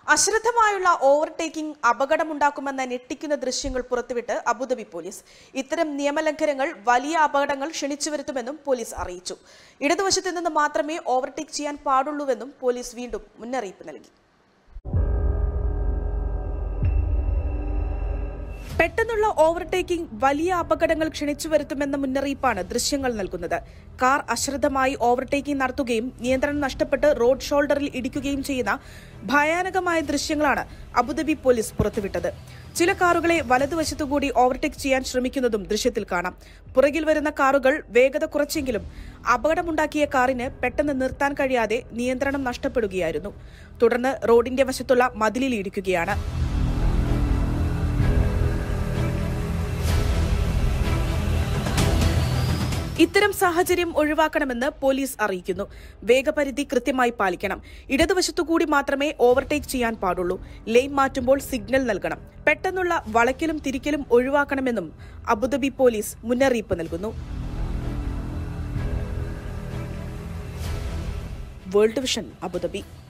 അശ്രദ്ധമായുള്ള overtaking അപകടമുണ്ടാക്കുമെന്ന ഞെട്ടിക്കുന്ന ദൃശ്യങ്ങൾ പുറത്തുവിട്ട് Abu Dhabi police ഇത്തരം നിയമലംഘനങ്ങൾ വലിയ അപകടങ്ങൾ ക്ഷണിച്ചു വരുത്തുമെന്നും പോലീസ് അറിയിച്ചു ഇടതുവശത്തു നിന്ന് മാത്രമേ ഓവർടേക്ക് ചെയ്യാൻ പാടുള്ളൂവെന്നും പോലീസ് വീണ്ടും മുന്നറിയിപ്പ് നൽകി പെട്ടെന്നുള്ള ഓവർടേക്കിംഗ് വലിയ അപകടങ്ങൾ ക്ഷണിച്ചു വരുത്തുമെന്ന മുന്നറിയിപ്പാണ് ദൃശ്യങ്ങൾ നൽകുന്നത് കാർ അശ്രദ്ധമായി ഓവർടേക്കിംഗ് നടത്തുകയും നിയന്ത്രണം നഷ്ടപ്പെട്ട് റോഡ് ഷോൾഡറിൽ ഇടിക്കുകയും ചെയ്യുന്ന ഭയാനകമായ ദൃശ്യങ്ങളാണ് അബുദാബി പോലീസ് പുറത്തുവിട്ടത് ചില കാറുകളെ വലതുവശത്തുകൂടി ഓവർടേക്ക് ചെയ്യാൻ ശ്രമിക്കുന്നതും ദൃശ്യത്തിൽ കാണാം പുറകിൽ വരുന്ന കാറുകൾ വേഗത കുറച്ചെങ്കിലും അപകടമുണ്ടാക്കിയ കാറിന് പെട്ടെന്ന് നിർത്താൻ കഴിയാതെ നിയന്ത്രണം നഷ്ടപ്പെടുകയായിരുന്നു തുടർന്ന് റോഡിന്റെ വശത്തുള്ള മതിലിൽ ഇടിക്കുകയാണ് ഇത്തരം സാഹചര്യം ഒഴിവാക്കണമെന്ന് പോലീസ് അറിയിക്കുന്നു വേഗപരിധി കൃത്യമായി പാലിക്കണം ഇടതുവശത്തുകൂടി മാത്രമേ ഓവർടേക്ക് ചെയ്യാൻ പാടുള്ളൂ ലെയിൻ മാറ്റുമ്പോൾ സിഗ്നൽ നൽകണം പെട്ടെന്നുള്ള വളയ്ക്കലും തിരിക്കലും ഒഴിവാക്കണമെന്നും അബുദാബി പോലീസ് മുന്നറിയിപ്പ് നൽകുന്നു വേൾഡ് വിഷൻ അബുദാബി